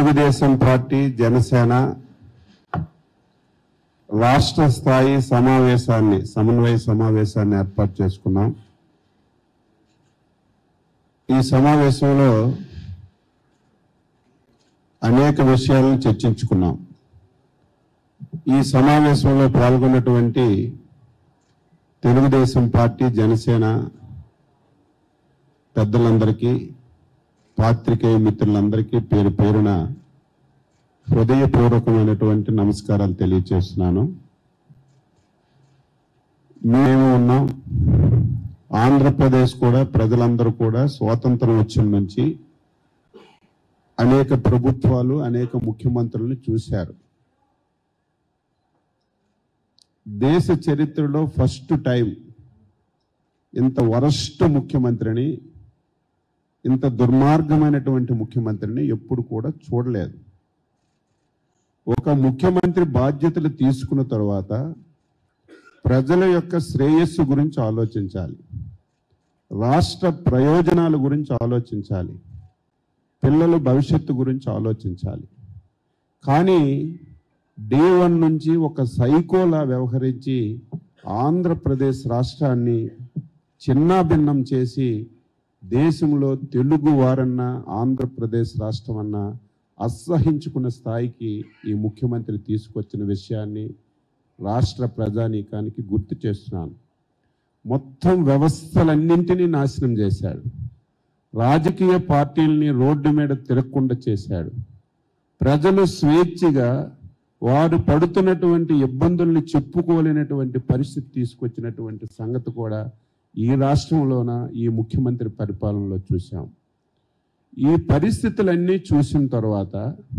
Telugu Desam party Janasena రాష్ట్ర స్థాయి సమావేశాన్ని సమన్వయ సమావేశాన్ని ఏర్పాటు చేసుకున్నాం ఈ సమావేశంలో అనేక విషయాలను చర్చించుకున్నాం ఈ సమావేశంలో పాల్గొన్నటువంటి తెలుగుదేశం పార్టీ జనసేన పెద్దలందరికీ పాత్రికేయ మిత్రులందరికీ పేరు పేరున హృదయపూర్వకమైనటువంటి నమస్కారాలు తెలియచేస్తున్నాను మేము ఉన్నాం ఆంధ్రప్రదేశ్ కూడా ప్రజలందరూ కూడా స్వాతంత్రం వచ్చిన నుంచి అనేక ప్రభుత్వాలు అనేక ముఖ్యమంత్రులను చూశారు దేశ చరిత్రలో ఫస్ట్ టైం ఇంత వరస్ట్ ముఖ్యమంత్రిని ఇంత దుర్మార్గమైనటువంటి ముఖ్యమంత్రిని ఎప్పుడు కూడా చూడలేదు ఒక ముఖ్యమంత్రి బాధ్యతలు తీసుకున్న తర్వాత ప్రజల యొక్క శ్రేయస్సు గురించి ఆలోచించాలి రాష్ట్ర ప్రయోజనాల గురించి ఆలోచించాలి పిల్లల భవిష్యత్తు గురించి ఆలోచించాలి కానీ డే వన్ నుంచి ఒక సైకోలా వ్యవహరించి ఆంధ్రప్రదేశ్ రాష్ట్రాన్ని చిన్నాభిన్నం చేసి దేశంలో తెలుగు వారన్నా ఆంధ్రప్రదేశ్ రాష్ట్రం అన్నా అసహించుకున్న స్థాయికి ఈ ముఖ్యమంత్రి తీసుకొచ్చిన విషయాన్ని రాష్ట్ర ప్రజానీకానికి గుర్తు చేస్తున్నాను మొత్తం వ్యవస్థలన్నింటినీ నాశనం చేశాడు రాజకీయ పార్టీల్ని రోడ్డు మీద తిరగకుండా చేశాడు ప్రజలు స్వేచ్ఛగా వారు పడుతున్నటువంటి ఇబ్బందుల్ని చెప్పుకోలేనటువంటి పరిస్థితి తీసుకొచ్చినటువంటి సంగతి కూడా ఈ రాష్ట్రంలోన ఈ ముఖ్యమంత్రి పరిపాలనలో చూశాం ఈ పరిస్థితులన్నీ చూసిన తర్వాత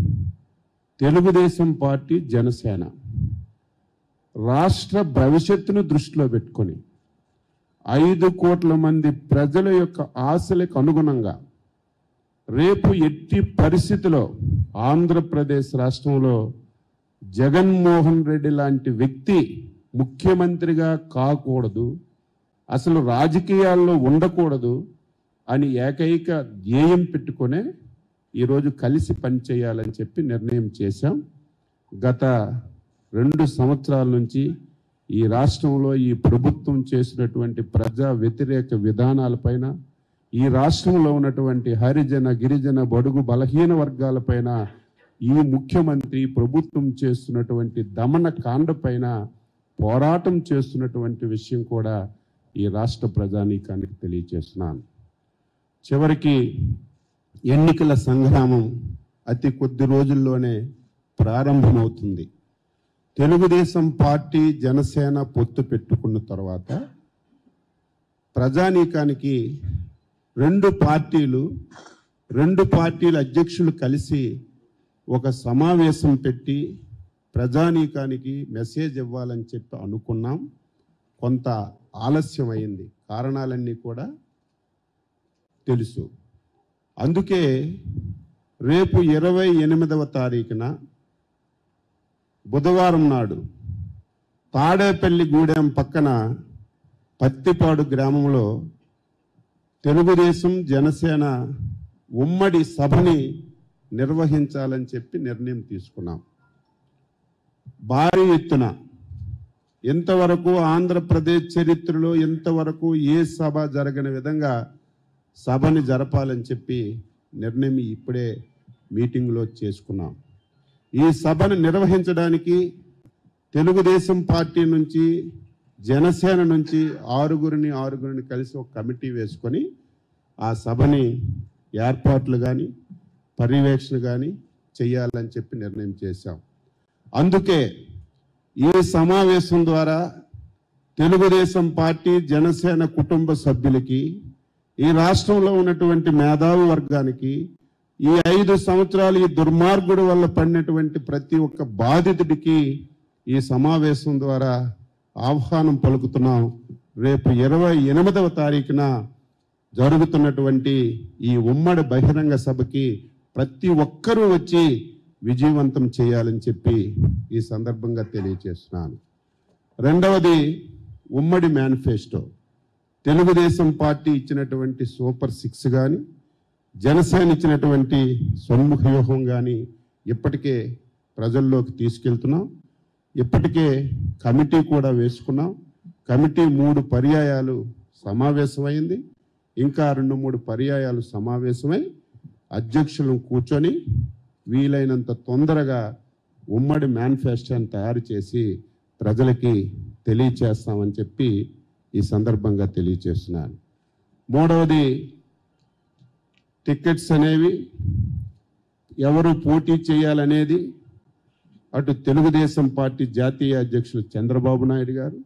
తెలుగుదేశం పార్టీ జనసేన రాష్ట్ర భవిష్యత్తును దృష్టిలో పెట్టుకొని ఐదు కోట్ల మంది ప్రజల యొక్క ఆశలకు అనుగుణంగా రేపు ఎట్టి పరిస్థితిలో ఆంధ్రప్రదేశ్ రాష్ట్రంలో జగన్మోహన్ రెడ్డి లాంటి వ్యక్తి ముఖ్యమంత్రిగా కాకూడదు అసలు రాజకీయాల్లో ఉండకూడదు అని ఏకైక ధ్యేయం పెట్టుకునే ఈరోజు కలిసి పనిచేయాలని చెప్పి నిర్ణయం చేశాం గత రెండు సంవత్సరాల నుంచి ఈ రాష్ట్రంలో ఈ ప్రభుత్వం చేసినటువంటి ప్రజా వ్యతిరేక విధానాలపైన ఈ రాష్ట్రంలో ఉన్నటువంటి హరిజన గిరిజన బడుగు బలహీన వర్గాలపైన ఈ ముఖ్యమంత్రి ప్రభుత్వం చేస్తున్నటువంటి దమన కాండ పైన పోరాటం చేస్తున్నటువంటి విషయం కూడా ఈ రాష్ట్ర ప్రజానీకానికి తెలియజేస్తున్నాను చివరికి ఎన్నికల సంగ్రామం అతి కొద్ది రోజుల్లోనే ప్రారంభమవుతుంది తెలుగుదేశం పార్టీ జనసేన పొత్తు పెట్టుకున్న తర్వాత ప్రజానీకానికి రెండు పార్టీలు రెండు పార్టీల అధ్యక్షులు కలిసి ఒక సమావేశం పెట్టి ప్రజానీకానికి మెసేజ్ ఇవ్వాలని చెప్పి అనుకున్నాం కొంత ఆలస్యం అయింది కారణాలన్నీ కూడా తెలుసు అందుకే రేపు ఇరవై ఎనిమిదవ తారీఖున బుధవారం నాడు తాడేపల్లి గూడెం పక్కన పత్తిపాడు గ్రామంలో తెలుగుదేశం జనసేన ఉమ్మడి సభని నిర్వహించాలని చెప్పి నిర్ణయం తీసుకున్నాం భారీ ఎత్తున ఇంతవరకు ఆంధ్రప్రదేశ్ చరిత్రలో ఇంతవరకు ఏ సభ జరగని విధంగా సభని జరపాలని చెప్పి నిర్ణయం ఇప్పుడే మీటింగ్లో చేసుకున్నాం ఈ సభను నిర్వహించడానికి తెలుగుదేశం పార్టీ నుంచి జనసేన నుంచి ఆరుగురిని ఆరుగురిని కలిసి ఒక కమిటీ వేసుకొని ఆ సభని ఏర్పాట్లు కానీ పర్యవేక్షణ కానీ చేయాలని చెప్పి నిర్ణయం చేశాం అందుకే ఈ సమావేశం ద్వారా తెలుగుదేశం పార్టీ జనసేన కుటుంబ సభ్యులకి ఈ రాష్ట్రంలో ఉన్నటువంటి మేధావి వర్గానికి ఈ ఐదు సంవత్సరాలు ఈ దుర్మార్గుడు వల్ల పడినటువంటి ప్రతి ఒక్క బాధితుడికి ఈ సమావేశం ద్వారా ఆహ్వానం పలుకుతున్నాం రేపు ఇరవై ఎనిమిదవ తారీఖున జరుగుతున్నటువంటి ఈ ఉమ్మడి బహిరంగ సభకి ప్రతి ఒక్కరూ వచ్చి విజయవంతం చేయాలని చెప్పి ఈ సందర్భంగా తెలియజేస్తున్నాను రెండవది ఉమ్మడి మేనిఫెస్టో తెలుగుదేశం పార్టీ ఇచ్చినటువంటి సూపర్ సిక్స్ కానీ జనసేన ఇచ్చినటువంటి సొన్ముఖ వ్యూహం కానీ ఇప్పటికే ప్రజల్లోకి తీసుకెళ్తున్నాం ఇప్పటికే కమిటీ కూడా వేసుకున్నాం కమిటీ మూడు పర్యాయాలు సమావేశమైంది ఇంకా రెండు మూడు పర్యాయాలు సమావేశమై అధ్యక్షులను కూర్చొని వీలైనంత తొందరగా ఉమ్మడి మేనిఫెస్టోని తయారు చేసి ప్రజలకి తెలియచేస్తామని చెప్పి ఈ సందర్భంగా తెలియచేస్తున్నాను మూడవది టికెట్స్ అనేవి ఎవరు పోటీ చేయాలనేది అటు తెలుగుదేశం పార్టీ జాతీయ అధ్యక్షులు చంద్రబాబు నాయుడు గారు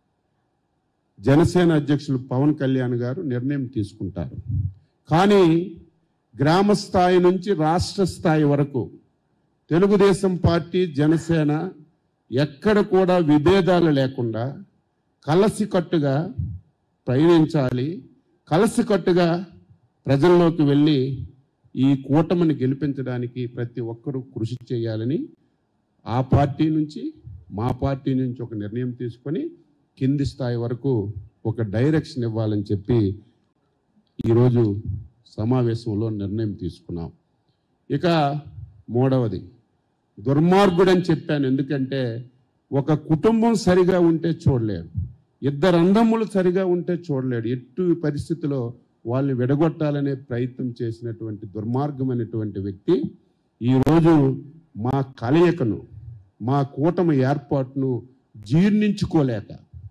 జనసేన అధ్యక్షులు పవన్ కళ్యాణ్ గారు నిర్ణయం తీసుకుంటారు కానీ గ్రామ స్థాయి నుంచి రాష్ట్ర స్థాయి వరకు తెలుగుదేశం పార్టీ జనసేన ఎక్కడ కూడా విభేదాలు లేకుండా కలసికట్టుగా ప్రయాణించాలి కలసికట్టుగా ప్రజల్లోకి వెళ్ళి ఈ కూటమిని గెలిపించడానికి ప్రతి ఒక్కరూ కృషి చేయాలని ఆ పార్టీ నుంచి మా పార్టీ నుంచి ఒక నిర్ణయం తీసుకొని కింది స్థాయి వరకు ఒక డైరెక్షన్ ఇవ్వాలని చెప్పి ఈరోజు సమావేశంలో నిర్ణయం తీసుకున్నాం ఇక మూడవది దుర్మార్గుడని చెప్పాను ఎందుకంటే ఒక కుటుంబం సరిగా ఉంటే చూడలేడు ఇద్దరు అందములు సరిగా ఉంటే చూడలేడు ఎట్టు పరిస్థితిలో వాళ్ళని విడగొట్టాలనే ప్రయత్నం చేసినటువంటి దుర్మార్గమైనటువంటి వ్యక్తి ఈరోజు మా కలయికను మా కూటమి ఏర్పాటును జీర్ణించుకోలేక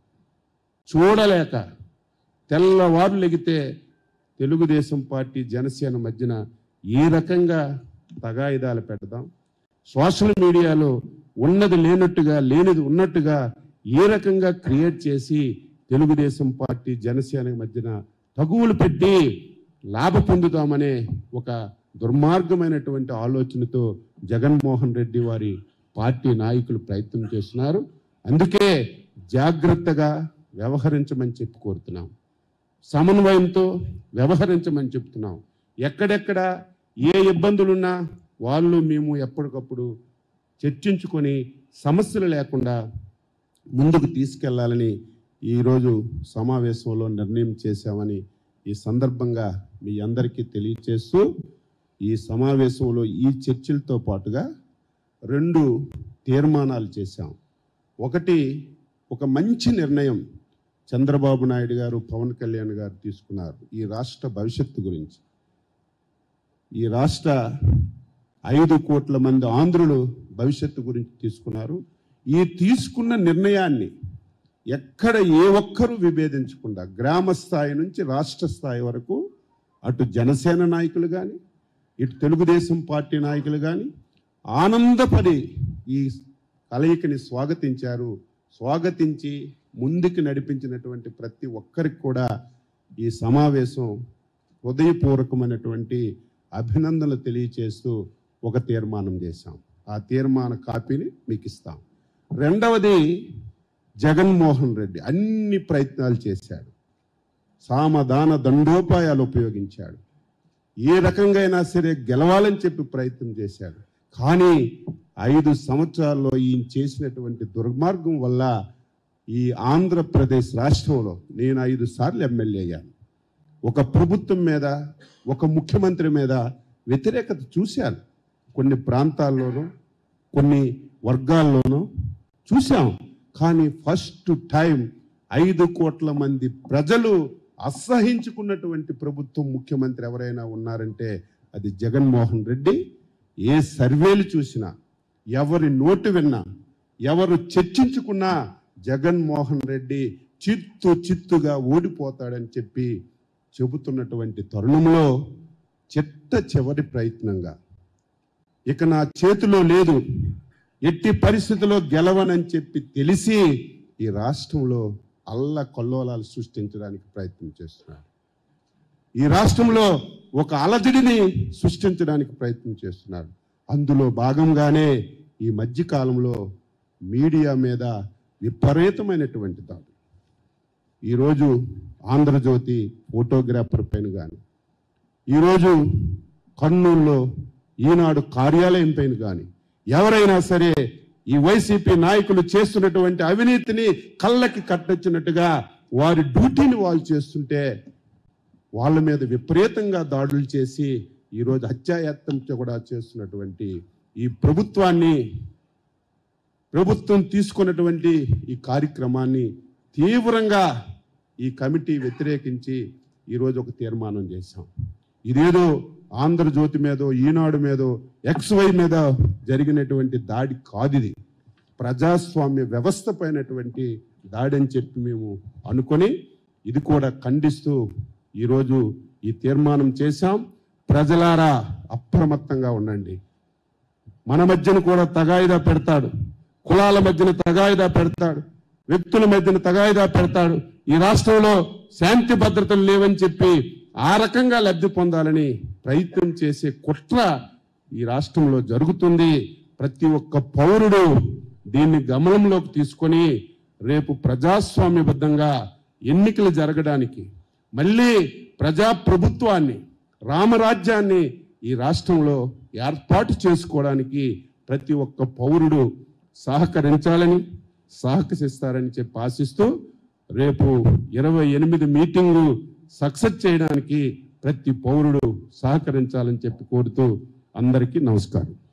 చూడలేక తెల్లవారు లెగితే తెలుగుదేశం పార్టీ జనసేన మధ్యన ఏ రకంగా తగాయిదాలు పెడదాం సోషల్ మీడియాలో ఉన్నది లేనట్టుగా లేనిది ఉన్నట్టుగా ఏ రకంగా క్రియేట్ చేసి తెలుగుదేశం పార్టీ జనసేన మధ్యన తగువులు పెట్టి లాభ పొందుతామనే ఒక దుర్మార్గమైనటువంటి ఆలోచనతో జగన్మోహన్ రెడ్డి వారి పార్టీ నాయకులు ప్రయత్నం చేస్తున్నారు అందుకే జాగ్రత్తగా వ్యవహరించమని చెప్పి కోరుతున్నాం సమన్వయంతో వ్యవహరించమని చెప్తున్నాం ఎక్కడెక్కడ ఏ ఇబ్బందులున్నా వాళ్ళు మేము ఎప్పటికప్పుడు చర్చించుకొని సమస్యలు లేకుండా ముందుకు తీసుకెళ్లాలని ఈరోజు సమావేశంలో నిర్ణయం చేశామని ఈ సందర్భంగా మీ అందరికీ తెలియచేస్తూ ఈ సమావేశంలో ఈ చర్చలతో పాటుగా రెండు తీర్మానాలు చేశాం ఒకటి ఒక మంచి నిర్ణయం చంద్రబాబు నాయుడు గారు పవన్ కళ్యాణ్ గారు తీసుకున్నారు ఈ రాష్ట్ర భవిష్యత్తు గురించి ఈ రాష్ట్ర ఐదు కోట్ల మంది ఆంధ్రులు భవిష్యత్తు గురించి తీసుకున్నారు ఈ తీసుకున్న నిర్ణయాన్ని ఎక్కడ ఏ ఒక్కరూ విభేదించకుండా గ్రామ స్థాయి నుంచి రాష్ట్ర స్థాయి వరకు అటు జనసేన నాయకులు కానీ ఇటు తెలుగుదేశం పార్టీ నాయకులు కానీ ఆనందపడి ఈ కలయికని స్వాగతించారు స్వాగతించి ముందుకు నడిపించినటువంటి ప్రతి ఒక్కరికి కూడా ఈ సమావేశం హృదయపూర్వకమైనటువంటి అభినందనలు తెలియచేస్తూ ఒక తీర్మానం చేశాం ఆ తీర్మాన కాపీని మీకు ఇస్తాం రెండవది జగన్మోహన్ రెడ్డి అన్ని ప్రయత్నాలు చేశాడు సామదాన దండోపాయాలు ఉపయోగించాడు ఏ రకంగా అయినా సరే గెలవాలని చెప్పి ప్రయత్నం చేశాడు కానీ ఐదు సంవత్సరాల్లో ఈయన చేసినటువంటి దుర్మార్గం వల్ల ఈ ఆంధ్రప్రదేశ్ రాష్ట్రంలో నేను ఐదు సార్లు ఎమ్మెల్యే అయ్యాను ఒక ప్రభుత్వం మీద ఒక ముఖ్యమంత్రి మీద వ్యతిరేకత చూశాను కొన్ని ప్రాంతాల్లోనూ కొన్ని వర్గాల్లోనూ చూశాం కానీ ఫస్ట్ టైం ఐదు కోట్ల మంది ప్రజలు అసహించుకున్నటువంటి ప్రభుత్వం ముఖ్యమంత్రి ఎవరైనా ఉన్నారంటే అది జగన్మోహన్ రెడ్డి ఏ సర్వేలు చూసినా ఎవరి నోటు విన్నా ఎవరు చర్చించుకున్నా జగన్మోహన్ రెడ్డి చిత్తు చిత్తుగా ఓడిపోతాడని చెప్పి చెబుతున్నటువంటి తరుణంలో చిట్ట చివరి ప్రయత్నంగా ఇక నా చేతిలో లేదు ఎట్టి పరిస్థితుల్లో గెలవనని చెప్పి తెలిసి ఈ రాష్ట్రంలో అల్ల కొల్లోలాలు సృష్టించడానికి ప్రయత్నం చేస్తున్నాడు ఈ రాష్ట్రంలో ఒక అలజడిని సృష్టించడానికి ప్రయత్నం చేస్తున్నాడు అందులో భాగంగానే ఈ మధ్య కాలంలో మీడియా మీద విపరీతమైనటువంటి దాడు ఈరోజు ఆంధ్రజ్యోతి ఫోటోగ్రాఫర్ పైన కానీ ఈరోజు కర్నూలులో ఈనాడు కార్యాలయం పైన కానీ ఎవరైనా సరే ఈ వైసీపీ నాయకులు చేస్తున్నటువంటి అవినీతిని కళ్ళకి కట్టొచ్చినట్టుగా వారి డ్యూటీని వాళ్ళు చేస్తుంటే వాళ్ళ మీద విపరీతంగా దాడులు చేసి ఈరోజు హత్యాయత్నం కూడా చేస్తున్నటువంటి ఈ ప్రభుత్వాన్ని ప్రభుత్వం తీసుకున్నటువంటి ఈ కార్యక్రమాన్ని తీవ్రంగా ఈ కమిటీ వ్యతిరేకించి ఈరోజు ఒక తీర్మానం చేశాం ఇదేదో ఆంధ్రజ్యోతి మీదో ఈనాడు మీదో ఎక్స్వై మీద జరిగినటువంటి దాడి కాదు ఇది ప్రజాస్వామ్య వ్యవస్థ పైనటువంటి దాడి అని చెప్పి మేము అనుకొని ఇది కూడా ఖండిస్తూ ఈరోజు ఈ తీర్మానం చేశాం ప్రజలారా అప్రమత్తంగా ఉండండి మన మధ్యన కూడా తగాయిదా పెడతాడు కులాల మధ్యన తగాయిదా పెడతాడు వ్యక్తుల మధ్యన తగాయిదా పెడతాడు ఈ రాష్ట్రంలో శాంతి భద్రతలు లేవని చెప్పి ఆ రకంగా లబ్ధి పొందాలని ప్రయత్నం చేసే కుట్ర ఈ రాష్ట్రంలో జరుగుతుంది ప్రతి ఒక్క పౌరుడు దీన్ని గమనంలోకి తీసుకొని రేపు ప్రజాస్వామ్యబద్ధంగా ఎన్నికలు జరగడానికి మళ్ళీ ప్రజా ప్రభుత్వాన్ని రామరాజ్యాన్ని ఈ రాష్ట్రంలో ఏర్పాటు చేసుకోవడానికి ప్రతి ఒక్క పౌరుడు సహకరించాలని సహకరిస్తారని చెప్పి ఆశిస్తూ రేపు ఇరవై ఎనిమిది మీటింగు సక్సెస్ చేయడానికి ప్రతి పౌరుడు సహకరించాలని చెప్పి కోరుతూ అందరికీ నమస్కారం